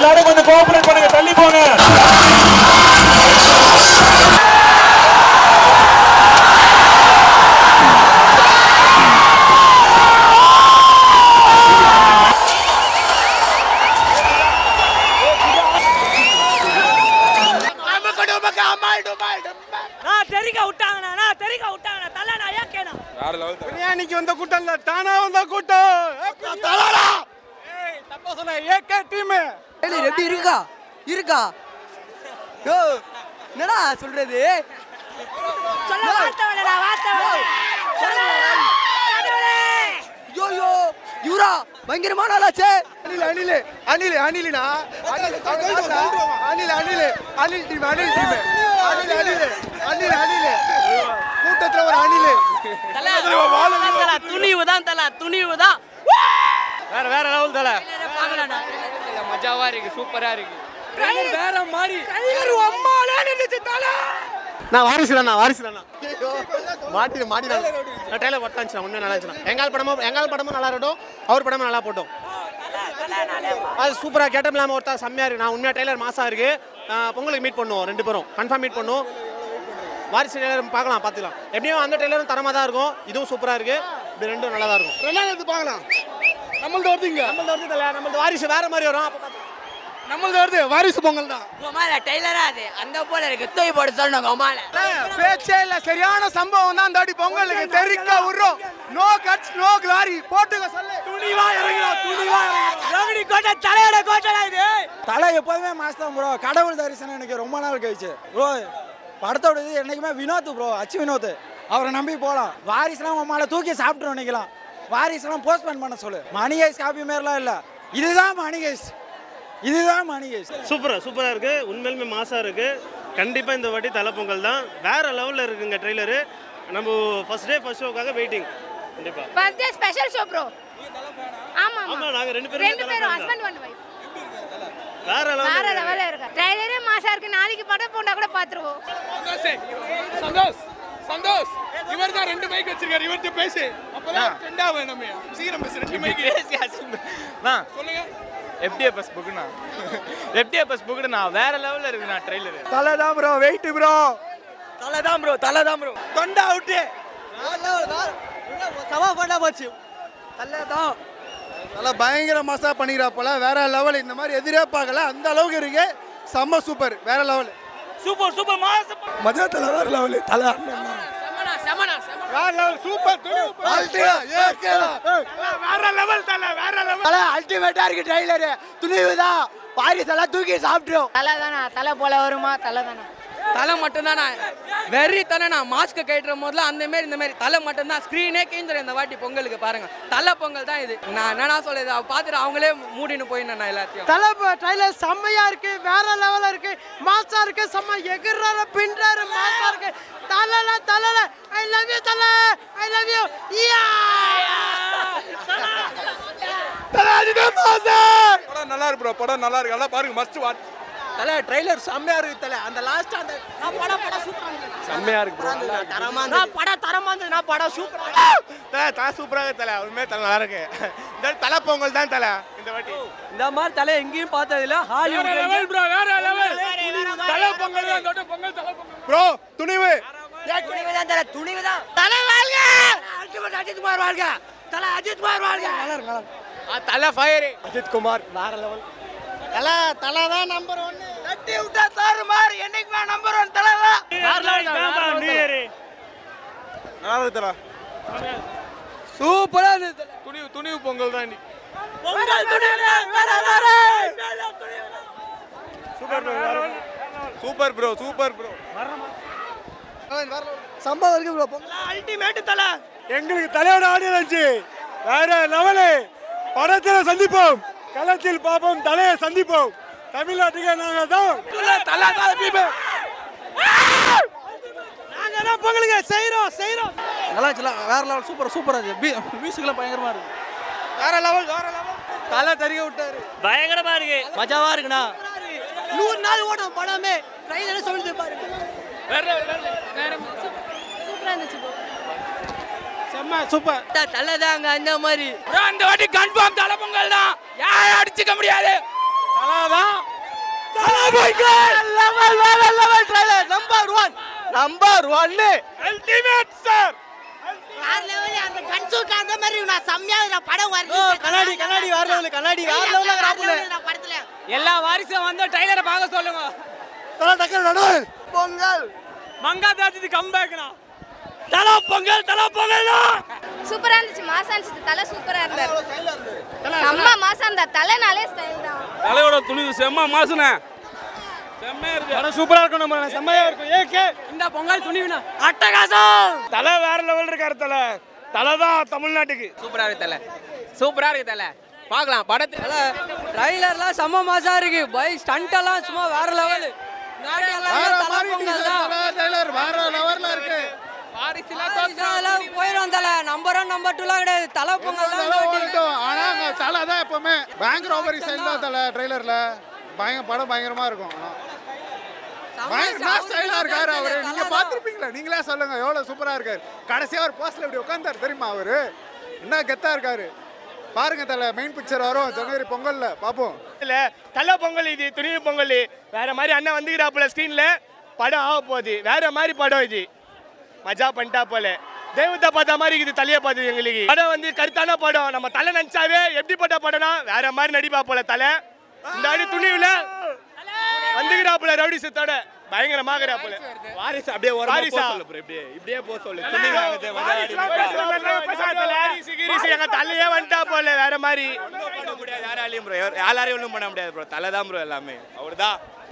எல்லாரும் கொஞ்சம் கோஆபரேட் பண்ணுங்க தள்ளி போங்க நான் தெறிக்க விட்டாங்கண்ணா நான் தெறிக்க விட்டாங்கண்ணா தலை நான் ஏன் கேணும் பிரியாணிக்கு வந்த கூட்டம் இல்ல தானா வந்த கூட்டம் தலாடா தப்பா சொன்ன ஏகே டீம் எப்படி இருக்கா இருக்கா யோ என்னடா சொல்றது சொல்ல வார்த்தை வேணா வார்த்தை யோ யோ இவரா பயங்கரமான ஆளாச்சே அனில் அனில் அனில் அனில்னா அனில் அனில் அனில் அனில் டீம் அனில் டீம் அனில் அனில் அனில் அனில் கூட்டத்துல ஒரு அனில் தலை துணிவு தான் தலை துணிவு தான் வேற வேற லெவல் தல மஜாவா இருக்கு சூப்பரா இருக்கு வேற மாதிரி அம்மாலே நின்னுச்சு தலை நான் வாரிசு தானா வாரிசு தானா மாட்டி மாட்டி நான் ட்ரெயிலர் பட்டாச்சு உண்மையாக நல்லா இருந்துச்சு எங்கால் படமும் எங்கால் படமும் நல்லா இருக்கட்டும் அவர் படமும் நல்லா போட்டோம் அது சூப்பராக கேட்டம் இல்லாமல் ஒருத்தா செம்மையாக இருக்கு நான் உண்மையாக ட்ரெய்லர் மாசா இருக்கு ஆஹ் பொங்கலுக்கு மீட் பண்ணுவோம் ரெண்டு பேரும் கன்ஃபார்ம் மீட் பண்ணுவோம் வாரிசு ட்ரெய்லர் பார்க்கலாம் பார்த்துக்கலாம் எப்படியும் அந்த ட்ரெய்லரும் தரமாக தான் இருக்கும் இதுவும் சூப்பராக இருக்கு இது ரெண்டும் நல்லா தான் இருக்கும் ரெண்டாவது பார்க்கலாம் நம்மளது வருதுங்க நம்மளது வருது தல நம்மளது வாரிசு வேற மாதிரி வரும் அப்போ நம்மளது வருது வாரிசு பொங்கல் தான் உமால டெய்லரா அது அந்த போல இருக்கு தூய் போட சொல்லணும் உமால பேச்சே இல்ல சரியான சம்பவம் தான் தாடி பொங்கலுக்கு தெரிக்க விடுறோம் நோ கட்ஸ் நோ கிளாரி போட்டுக்க சொல்லு துணிவா இறங்கிறோம் துணிவா ரோகிணி கோட்டை தலையோட கோட்டை இது தலை எப்போதுமே மாஸ் தான் ப்ரோ கடவுள் தரிசனம் எனக்கு ரொம்ப நாள் கழிச்சு ப்ரோ படத்தோட இது என்னைக்குமே வினோத் ப்ரோ அச்சு வினோத் அவரை நம்பி போகலாம் வாரிசுலாம் உன் மேலே தூக்கி சாப்பிட்டு நினைக்கலாம் வாரிசுலாம் போஸ்ட்பேன் பண்ண சொல்லு மணி ஐஸ் காப்பி மாரிலாம் இல்லை இதுதான் மணி ஐஸ் இதுதான் மணி ஐஸ் சூப்பரா சூப்பரா இருக்கு உண்மையிலுமே மாசா இருக்கு கண்டிப்பா இந்த வாட்டி தலை பொங்கல் தான் வேற லெவல்ல இருக்குங்க ட்ரெய்லரு நம்ம ஃபர்ஸ்ட் டே ஃபர்ஸ்ட் ஷோக்காக வெயிட்டிங் கண்டிப்பா first day special show bro ஆமா ஆமா ஆமா நாங்க ரெண்டு பேரும் ரெண்டு பேரும் ஹஸ்பண்ட் ஒன் வைஃப் வேற வேற லெவல்ல லெவல்ல இருக்கு ட்ரைலரே மாசா இருக்கு நாளைக்கு படம் போண்டா கூட பாத்துருவோம் சந்தோஷ் சந்தோஷ் இவர் தான் ரெண்டு மைக் வச்சிருக்காரு இவர்கிட்ட பேசு அப்பதான் ரெண்டா வேணும் சீக்கிரம் பேசு ரெண்டு மைக் சொல்லுங்க எஃப்டிஎஃப்எஸ் புக்குண்ணா எஃப்டிஎஃப்எஸ் புக்குண்ணா வேற லெவல்ல இருக்குண்ணா ட்ரெய்லர் தலை தான் ப்ரோ வெயிட் ப்ரோ தலை தான் ப்ரோ தலை தான் ப்ரோ தொண்டா அவுட்டு சவா பண்ணா போச்சு தான் நல்லா பயங்கர மசா பண்ணிக்கிறப்பல வேற லெவல் இந்த மாதிரி எதிரே பார்க்கல அந்த அளவுக்கு இருக்கு செம்ம சூப்பர் வேற லெவல் சூப்பர் சூப்பர் மாச மஜா தலை வேற லெவல் தலை செமனா செமனா செமனா வேற லெவல் சூப்பர் வேற லெவல் தலை வேற லெவல் தலை அல்டிமேட்டா இருக்கு ட்ரைலரு துணிவு தான் வாரிசு எல்லாம் தூக்கி சாப்பிட்டுரும் தலை தானா தலை போல வருமா தலை தானா தலை மட்டும்தானா வெறி தானே மாஸ்க் கட்டுற போதுல அந்த மாதிரி இந்த மாதிரி தலை மட்டும்தான் ஸ்க்ரீனே கீஞ்சிரும் இந்த வாட்டி பொங்கலுக்கு பாருங்க தலை பொங்கல் தான் இது நான் என்னன்னா சொல்லுது அவ பார்த்துட்டு அவங்களே மூடின்னு போயிடணும் எல்லாத்தையும் தலை ட்ரைலர் செம்மையா இருக்கு வேற லெவல்ல இருக்கு மாசா இருக்கு செம்ம எகுறாரு பின்றாரு மாசா இருக்கு தலல தலல ஐ லவ் யூ தல ஐ லவ் யூ படம் நல்லா இருக்கு ப்ரோ படம் நல்லா இருக்கு நல்லா பாருங்க மஸ்ட் வாட்ச் தல ட்ரைலர் செம்மையா இருக்கு தல அந்த லாஸ்ட் அந்த நான் படம் படம் சூப்பரா இருந்தது செம்மையா இருக்கு ப்ரோ தரமா நான் படம் தரமா இருந்தது நான் படம் சூப்பரா தலை தலை சூப்பராக தலை உண்மையாக தலை நல்லா இருக்கு இந்த வாட்டி தலை பொங்கல் தான் தலை இந்த வாட்டி இந்த மாதிரி தலை எங்கேயும் பார்த்தது இல்ல ஹாலிவுட் ப்ரோ வேற லெவல் தலை பொங்கல் தான் இந்த பொங்கல் தலை பொங்கல் ப்ரோ துணிவு துணிவுதான் தலை துணிவுதான் தலை வாழ்க அல்டிமேட் அஜித் குமார் வாழ்க தலை அஜித் குமார் வாழ்க தலை ஃபயர் அஜித் குமார் வேற லெவல் தலை தலை தான் நம்பர் ஒன்னு தட்டி விட்டா தாறு மாறு என்னைக்குமே நம்பர் ஒன் தலை தான் நியூ இயர் நல்லா இருக்கு தலை சூப்பரா இருந்தது துணிவு துணிவு பொங்கல் தான் இன்னைக்கு பொங்கல் துணிவுதான் வேற வேற சூப்பர் ப்ரோ சூப்பர் ப்ரோ சம்பவம் இருக்கு ப்ரோ அல்டிமேட் தலை எங்களுக்கு தலையோட ஆடியன்ஸ் வேற லெவலு படத்தில் சந்திப்போம் களத்தில் பார்ப்போம் தலையை சந்திப்போம் தமிழ்நாட்டுக்கு நாங்கள் தான் தலை தான் பீப்பு நாங்க தான் பொங்கலுக்கு செய்றோம் செய்றோம் நல்லா இருந்துச்சுல வேற லெவல் சூப்பர் சூப்பராக இருக்கு மியூசிக்லாம் பயங்கரமாக இருக்கு வேற லெவல் வேற லெவல் தலை தெரிய விட்டாரு பயங்கரமா இருக்கு மஜாவா இருக்குண்ணா நூறு நாள் ஓடும் படமே ட்ரைலர் சொல்லுது பாருங்க சூப்பரா இருந்துச்சு bro. செம்ம சூப்பர் தலை தாங்க அந்த மாதிரி அந்த வாட்டி கன்ஃபார்ம் தலை பொங்கல் தான் யாரும் அடிச்சுக்க முடியாது தலை தான் லெவல் வேற level trailer number one number ஒன்னு அல்டிமேட் சார் அந்த கன்சூட் அந்த மாதிரி நான் செம்மையா நான் படம் வரல கண்ணாடி கண்ணாடி வேற லெவல் கண்ணாடி வேற லெவல்ல கிராப்புல படத்துல எல்லா வாரிசும் வந்து ட்ரைலரை பார்க்க சொல்லுங்க தல டக்கர் நடு பொங்கல் மங்கா தாஜி கம்பேக்னா தல பொங்கல் தல பொங்கல் சூப்பரா இருந்துச்சு மாசா இருந்துச்சு தலை சூப்பரா இருந்தாரு செம்ம மாசா இருந்தா தலைனாலே ஸ்டைல் தான் தலையோட துணிவு செம்ம மாசுனே செம்மையா இருக்கு படம் சூப்பரா இருக்கும் நம்ம செம்மையா இருக்கும் ஏகே இந்த பொங்கல் துணிவினா அட்டகாசம் தலை வேற லெவல் இருக்காரு தலை தலை தான் தமிழ்நாட்டுக்கு சூப்பரா இருக்கு தல சூப்பரா இருக்கு தல பார்க்கலாம் படத்துல ட்ரைலர்லாம் செம்ம மாசா இருக்கு பை ஸ்டண்ட் எல்லாம் சும்மா வேற லெவல் போயிடும் தல நம்பர் ஒன் நம்பர் டூலாம் கிடையாது தலை பொங்கல் தான் ஆனா அங்க தலை தான் எப்பவுமே பேங்க் ராபரி சைடு தான் தலை ட்ரெய்லர்ல பயங்கர படம் பயங்கரமா இருக்கும் ஆனா பயங்கர ஸ்டைலா இருக்காரு அவரு நீங்க பாத்திருப்பீங்களா நீங்களே சொல்லுங்க எவ்வளவு சூப்பரா இருக்காரு கடைசியா ஒரு போஸ்ட்ல இப்படி உட்கார்ந்தாரு தெரியுமா அவரு என்ன கெத்தா இருக்காரு பாருங்க தலை மெயின் பிக்சர் வரும் ஜனவரி பொங்கல்ல பாப்போம் இல்ல தலை பொங்கல் இது துணிவு பொங்கல் வேற மாதிரி அண்ணன் வந்துக்கிறாப்புல ஸ்க்ரீன்ல படம் ஆக போகுது வேற மாதிரி படம் இது மஜா பண்ணிட்டா போல தெய்வத்தை பார்த்த மாதிரி இருக்குது தலையை பார்த்து எங்களுக்கு படம் வந்து கருத்தான படம் நம்ம தலை நினைச்சாவே எப்படிப்பட்ட படம்னா வேற மாதிரி நடிப்பா போல தலை இந்த அடி துணிவுல வந்துக்கிறாப்புல ரவுடி சத்தோட பயங்கரமாகறாப்புல வாரிசு அப்படியே ஒரு வாரிசா இப்படியே இப்படியே போ சொல்லு எங்க தலையே வந்துட்டா போல வேற மாதிரி யாராலையும் ப்ரோ யாராலையும் ஒன்றும் பண்ண முடியாது ப்ரோ தலை தான் ப்ரோ எல்லாமே அவர் தான்